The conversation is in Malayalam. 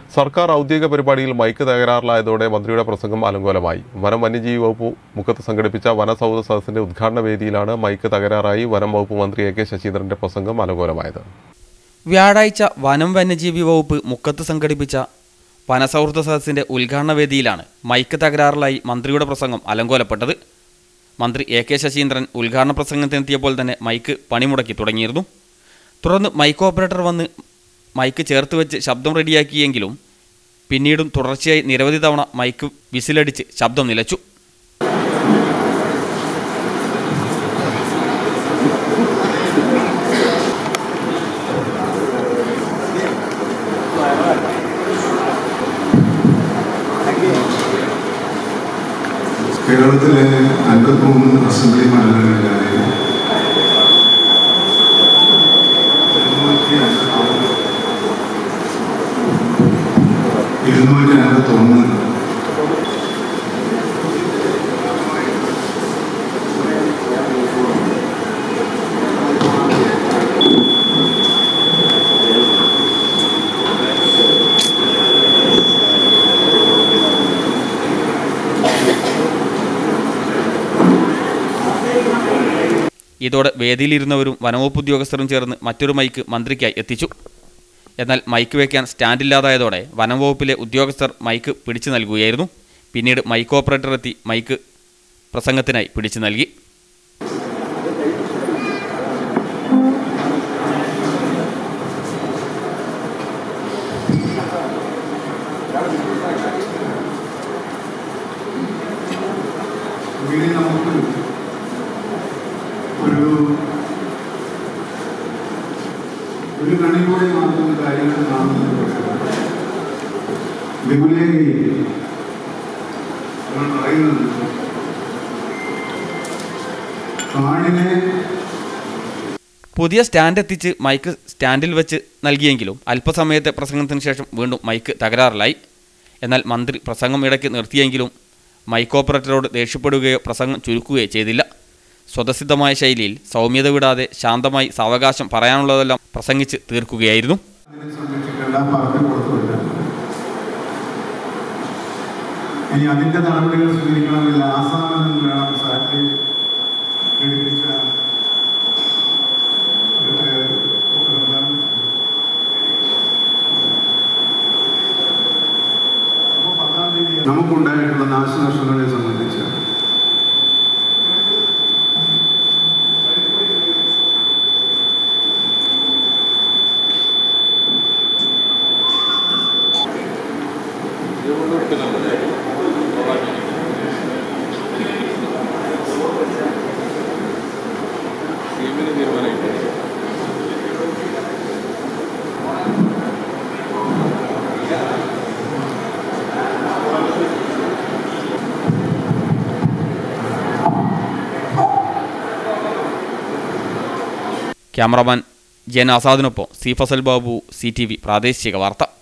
സർക്കാർ ഔദ്യോഗിക പരിപാടിയിൽ മൈക്ക് തകരാറിലായതോടെ മന്ത്രിയുടെ പ്രസംഗം അലങ്കോലമായി വനം വന്യജീവി വകുപ്പ് മുഖത്ത് സംഘടിപ്പിച്ച വനസൗഹൃദ സദസ്സിന്റെ ഉദ്ഘാടന വേദിയിലാണ് മൈക്ക് തകരാറായി വനം വകുപ്പ് മന്ത്രി എ കെ ശശീന്ദ്രന്റെ പ്രസംഗം അലങ്കോലമായത് വ്യാഴാഴ്ച വനം വന്യജീവി വകുപ്പ് മുക്കത്ത് സംഘടിപ്പിച്ച വനസൗഹൃദ സദസ്സിന്റെ ഉദ്ഘാടന വേദിയിലാണ് മൈക്ക് തകരാറിലായി മന്ത്രിയുടെ പ്രസംഗം അലങ്കോലപ്പെട്ടത് മന്ത്രി എ കെ ശശീന്ദ്രൻ ഉദ്ഘാടന പ്രസംഗത്തിനെത്തിയപ്പോൾ തന്നെ മൈക്ക് പണിമുടക്കി തുടങ്ങിയിരുന്നു തുടർന്ന് മൈക്ക് ഓപ്പറേറ്റർ വന്ന് മൈക്ക് ചേർത്ത് വെച്ച് ശബ്ദം റെഡിയാക്കിയെങ്കിലും പിന്നീടും തുടർച്ചയായി നിരവധി തവണ മൈക്ക് വിസിലടിച്ച് ശബ്ദം നിലച്ചു കേരളത്തിലെ അൻപത്തിമൂന്ന് അസംബ്ലി മണ്ഡലങ്ങളിലായി ഇരുന്നൂറ്റി അൻപത്തി ഒന്ന് ഇതോടെ വേദിയിലിരുന്നവരും വനവകുപ്പ് ഉദ്യോഗസ്ഥരും ചേർന്ന് മറ്റൊരു മൈക്ക് മന്ത്രിക്കായി എത്തിച്ചു എന്നാൽ മൈക്ക് വയ്ക്കാൻ സ്റ്റാൻഡില്ലാതായതോടെ വനംവകുപ്പിലെ ഉദ്യോഗസ്ഥർ മൈക്ക് പിടിച്ചു നൽകുകയായിരുന്നു പിന്നീട് മൈക്ക് ഓപ്പറേറ്റർ എത്തി മൈക്ക് പ്രസംഗത്തിനായി പിടിച്ചു നൽകി ഇങ്ങനെ നമുക്ക് ഒരു ഒരു കണ്ണിലൂടെ മാത്രം കാര്യങ്ങൾ കാണുന്നത് വിപുലീകരിക്കുകയും നമ്മൾ പറയുന്നത് കാടിനെ പുതിയ സ്റ്റാൻഡ് എത്തിച്ച് മൈക്ക് സ്റ്റാൻഡിൽ വെച്ച് നൽകിയെങ്കിലും അല്പസമയത്തെ പ്രസംഗത്തിന് ശേഷം വീണ്ടും മൈക്ക് തകരാറിലായി എന്നാൽ മന്ത്രി പ്രസംഗം ഇടയ്ക്ക് നിർത്തിയെങ്കിലും മൈക്ക് ഓപ്പറേറ്ററോട് ദേഷ്യപ്പെടുകയോ പ്രസംഗം ചുരുക്കുകയോ ചെയ്തില്ല സ്വതസിദ്ധമായ ശൈലിയിൽ സൗമ്യത വിടാതെ ശാന്തമായി സാവകാശം പറയാനുള്ളതെല്ലാം പ്രസംഗിച്ച് തീർക്കുകയായിരുന്നു അതിനെ സംരക്ഷിക്കേണ്ട പറഞ്ഞു കൊടുത്തുമില്ല ഇനി അതിന്റെ നടപടികൾ സ്വീകരിക്കണമെങ്കിൽ ആസാമിൽ നിന്ന് വേണം സാറ്റലൈറ്റ് ഘടിപ്പിച്ച ഏഹ്, ഉപകരണം. അപ്പോ പത്താം തീയതി നമുക്കുണ്ടായിട്ടുള്ള നാശനഷ്ടങ്ങളെ സംബന്ധിച്ച് ക്യാമറമാൻ ജൻ ആസാദിനൊപ്പം C Fasal Babu C T V പ്രാദേശിക വാർത്ത